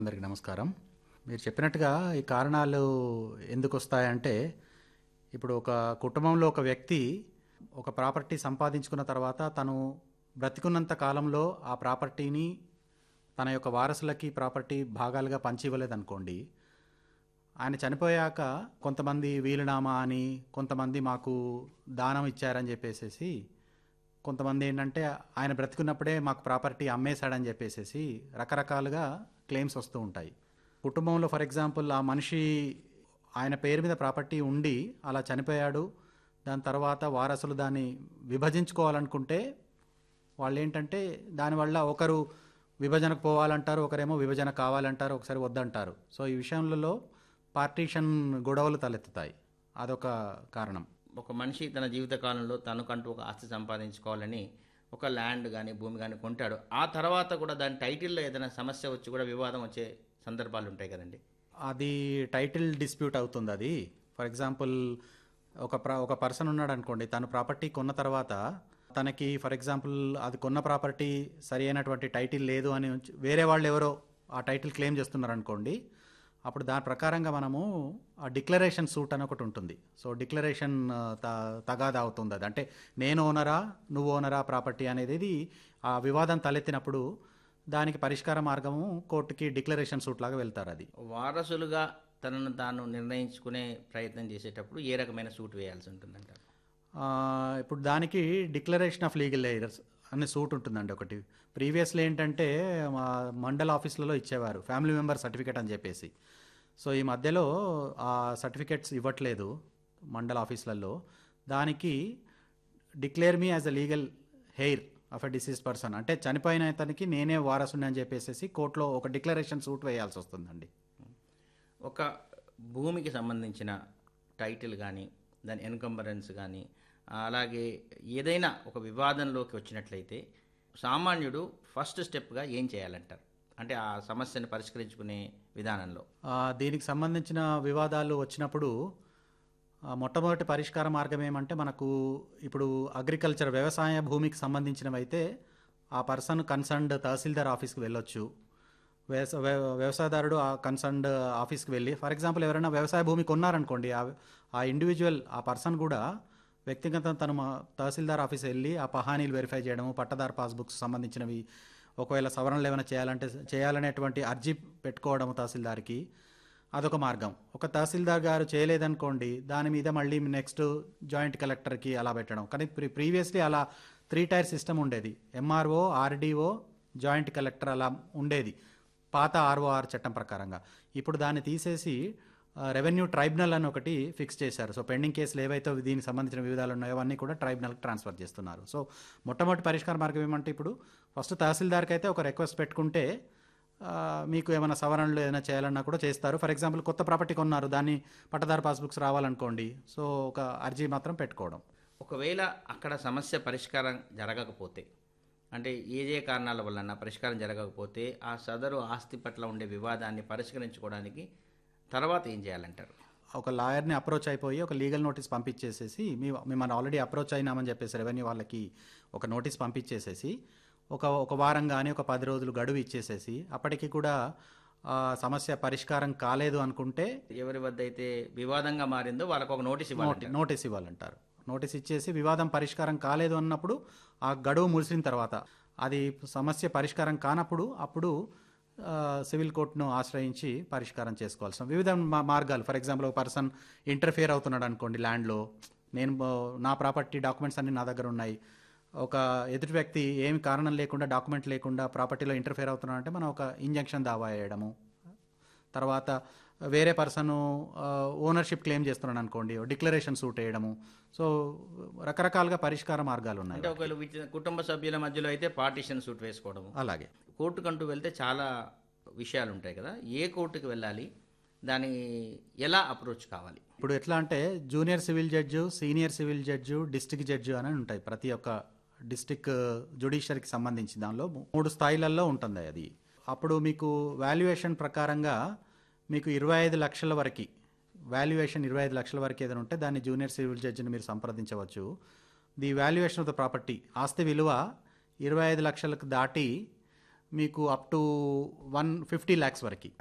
అందరికీ నమస్కారం మీరు చెప్పినట్టుగా ఈ కారణాలు ఎందుకు వస్తాయంటే ఇప్పుడు ఒక కుటుంబంలో ఒక వ్యక్తి ఒక ప్రాపర్టీ సంపాదించుకున్న తర్వాత తను బ్రతికున్నంత కాలంలో ఆ ప్రాపర్టీని తన యొక్క వారసులకి ప్రాపర్టీ భాగాలుగా పంచి ఇవ్వలేదనుకోండి ఆయన చనిపోయాక కొంతమంది వీలునామా అని కొంతమంది మాకు దానం ఇచ్చారని చెప్పేసేసి కొంతమంది ఏంటంటే ఆయన బ్రతికున్నప్పుడే మాకు ప్రాపర్టీ అమ్మేశాడని చెప్పేసేసి రకరకాలుగా క్లెయిమ్స్ వస్తూ ఉంటాయి కుటుంబంలో ఫర్ ఎగ్జాంపుల్ ఆ మనిషి ఆయన పేరు మీద ప్రాపర్టీ ఉండి అలా చనిపోయాడు దాని తర్వాత వారసులు దాన్ని విభజించుకోవాలనుకుంటే వాళ్ళు ఏంటంటే దానివల్ల ఒకరు విభజనకు పోవాలంటారు ఒకరేమో విభజన కావాలంటారు ఒకసారి వద్దంటారు సో ఈ విషయంలో పార్టీషన్ గొడవలు తలెత్తుతాయి అదొక కారణం ఒక మనిషి తన జీవిత కాలంలో తనకంటూ ఒక ఆస్తి సంపాదించుకోవాలని ఒక ల్యాండ్ కానీ భూమి కానీ కొంటాడు ఆ తర్వాత కూడా దాని టైటిల్లో ఏదైనా సమస్య వచ్చి కూడా వివాదం వచ్చే సందర్భాలు ఉంటాయి కదండి అది టైటిల్ డిస్ప్యూట్ అవుతుంది అది ఫర్ ఎగ్జాంపుల్ ఒక ప్ర ఒక పర్సన్ ఉన్నాడు అనుకోండి తను ప్రాపర్టీ కొన్న తర్వాత తనకి ఫర్ ఎగ్జాంపుల్ అది కొన్న ప్రాపర్టీ సరి అయినటువంటి టైటిల్ లేదు అని ఉంచి- వేరే వాళ్ళు ఎవరో ఆ టైటిల్ క్లెయిమ్ చేస్తున్నారు అనుకోండి అప్పుడు దాని ప్రకారంగా మనము ఆ డిక్లరేషన్ సూట్ అని ఒకటి ఉంటుంది సో డిక్లరేషన్ తగాదా అవుతుంది అది అంటే నేను ఓనరా నువ్వు ఓనరా ప్రాపర్టీ అనేది ఇది ఆ వివాదం తలెత్తినప్పుడు దానికి పరిష్కార మార్గము కోర్టుకి డిక్లరేషన్ సూట్ లాగా వెళ్తారు అది వారసులుగా తనను తాను నిర్ణయించుకునే ప్రయత్నం చేసేటప్పుడు ఏ రకమైన సూట్ వేయాల్సి ఉంటుందంటారు ఆ, ఇప్పుడు దానికి డిక్లరేషన్ ఆఫ్ లీగల్ ఎయిరర్స్ అనే సూట్ ఉంటుందండి ఒకటి ప్రీవియస్లో ఏంటంటే మా మండల ఆఫీసులలో ఇచ్చేవారు ఫ్యామిలీ మెంబర్ సర్టిఫికేట్ అని చెప్పేసి సో ఈ మధ్యలో ఆ సర్టిఫికేట్స్ ఇవ్వట్లేదు మండల ఆఫీసులలో దానికి declare me as a legal heir of a deceased person అంటే చనిపోయిన అతనికి నేనే వారసుని అని చెప్పేసి కోర్టులో ఒక డిక్లరేషన్ సూట్ వేయాల్సి వస్తుందండి ఒక భూమికి సంబంధించిన టైటిల్ కానీ దాని ఎన్కంబరెన్స్ కానీ అలాగే ఏదైనా ఒక వివాదంలోకి వచ్చినట్లయితే సామాన్యుడు ఫస్ట్ స్టెప్గా ఏం చేయాలంటారు అంటే ఆ సమస్యను పరిష్కరించుకునే విధానంలో ఆ, దీనికి సంబంధించిన వివాదాలు వచ్చినప్పుడు ఆ, మొట్టమొదటి పరిష్కార మార్గం ఏమంటే మనకు ఇప్పుడు అగ్రికల్చర్ వ్యవసాయ భూమికి సంబంధించినవి అయితే ఆ పర్సన్ కన్సర్న్డ్ తహసీల్దార్ ఆఫీస్కి వెళ్ళొచ్చు వ్యవస వ్య- వ్యవసాయదారుడు ఆ కన్సర్న్డ్ ఆఫీస్కి వెళ్ళి ఫర్ ఎగ్జాంపుల్ ఎవరైనా వ్యవసాయ భూమి కొన్నారనుకోండి ఆ ఆ ఇండివిజువల్ ఆ పర్సన్ కూడా వ్యక్తిగతం తను మా తహసీల్దార్ ఆఫీస్ వెళ్ళి ఆ పహానీలు వెరిఫై చేయడము పట్టదారు పాస్బుక్స్ సంబంధించినవి ఒకవేళ సవరణలు ఏమైనా చేయాలంటే చేయాలనేటువంటి అర్జీ పెట్టుకోవడము తహసీల్దార్కి అదొక మార్గం ఒక తహసీల్దార్ గారు చేయలేదనుకోండి దాని మీద మళ్ళీ నెక్స్ట్ జాయింట్ కలెక్టర్కి అలా పెట్టడం కానీ ప్రీ ప్రీవియస్లీ అలా త్రీ టైర్ సిస్టమ్ ఉండేది ఎంఆర్ఓ ఆర్డీఓ జాయింట్ కలెక్టర్ అలా ఉండేది పాత ఆర్ఓఆర్ చట్టం ప్రకారంగా ఇప్పుడు దాన్ని తీసేసి ఆ, రెవెన్యూ ట్రైబ్యునల్ అని ఒకటి ఫిక్స్ చేశారు సో పెండింగ్ కేసులు ఏవైతే దీనికి సంబంధించిన వివిధాలు ఉన్నాయో అవన్నీ కూడా ట్రైబ్యునల్కి ట్రాన్స్ఫర్ చేస్తున్నారు సో మొట్టమొదటి పరిష్కార మార్గం ఏమంటే ఇప్పుడు ఫస్ట్ తహసీల్దార్కి అయితే ఒక రిక్వెస్ట్ పెట్టుకుంటే ఆ, మీకు ఏమైనా సవరణలు ఏదైనా చేయాలన్నా కూడా చేస్తారు ఫర్ ఎగ్జాంపుల్ కొత్త ప్రాపర్టీ కొన్నారు దాన్ని పట్టదారు పాస్బుక్స్ రావాలనుకోండి సో ఒక అర్జీ మాత్రం పెట్టుకోవడం ఒకవేళ అక్కడ సమస్య పరిష్కారం జరగకపోతే అంటే ఏదే కారణాల వలన పరిష్కారం జరగకపోతే ఆ సదరు ఆస్తి పట్ల ఉండే వివాదాన్ని పరిష్కరించుకోవడానికి తర్వాత ఏం చేయాలంటారు ఒక లాయర్ని అప్రోచ్ అయిపోయి ఒక లీగల్ నోటీస్ పంపించేసేసి మీ మిమ్మల్ని ఆల్రెడీ అప్రోచ్ అయినామని చెప్పేసి రెవెన్యూ వాళ్ళకి ఒక నోటీస్ పంపించేసేసి ఒక ఒక వారం కానీ ఒక పది రోజులు గడువు ఇచ్చేసేసి అప్పటికి కూడా ఆ, సమస్య పరిష్కారం కాలేదు అనుకుంటే ఎవరి వద్ద అయితే వివాదంగా మారిందో వాళ్ళకు ఒక నోటీస్ ఇవ్వాలి నోటి నోటీస్ ఇవ్వాలంటారు నోటీస్ ఇచ్చేసి వివాదం పరిష్కారం కాలేదు అన్నప్పుడు ఆ గడువు ముగిసిన తర్వాత అది సమస్య పరిష్కారం కానప్పుడు అప్పుడు ఆ, సివిల్ కోర్టును ఆశ్రయించి పరిష్కారం చేసుకోవాల్సిన వివిధ మా- మార్గాలు ఫర్ ఎగ్జాంపుల్ ఒక పర్సన్ ఇంటర్ఫియర్ అవుతున్నాడు అనుకోండి ల్యాండ్లో నేను బ- నా ప్రాపర్టీ డాక్యుమెంట్స్ అన్ని నా దగ్గర ఉన్నాయి ఒక ఎదుటి వ్యక్తి ఏమి కారణం లేకుండా డాక్యుమెంట్ లేకుండా ప్రాపర్టీలో ఇంటర్ఫియర్ అవుతున్నాడంటే మనం ఒక ఇంజంక్షన్ దావా వేయడము తర్వాత వేరే పర్సన్ ఓనర్షిప్ క్లెయిమ్ చేస్తున్నాడు అనుకోండి డిక్లరేషన్ సూట్ వేయడము సో రకరకాలుగా పరిష్కార మార్గాలు ఉన్నాయి అంటే ఒకవేళ విచ- కుటుంబ సభ్యుల మధ్యలో అయితే పార్టీషన్ సూట్ వేసుకోవడము అలాగే కోర్టుకంటూ వెళ్తే చాలా విషయాలు ఉంటాయి కదా ఏ కోర్టుకి వెళ్ళాలి దాని ఎలా అప్రోచ్ కావాలి ఇప్పుడు ఎట్లా అంటే junior civil judge senior civil judge district judge అని ఉంటాయి ప్రతి ఒక్క డిస్టిక్ జుడిషియరీకి సంబంధించి దానిలో మూడు స్థాయిలలో ఉంటుంది అది అప్పుడు మీకు వాల్యుయేషన్ ప్రకారంగా మీకు ఇరవై ఐదు లక్షల వరకు వాల్యుయేషన్ ఇరవై ఐదు లక్షల వరకు ఏదైనా ఉంటే దాన్ని జూనియర్ సివిల్ జడ్జిని మీరు సంప్రదించవచ్చు the valuation of the property ఆస్తి విలువ ఇరవై ఐదు లక్షలకు దాటి మీకు up to one fifty lakhs వరకు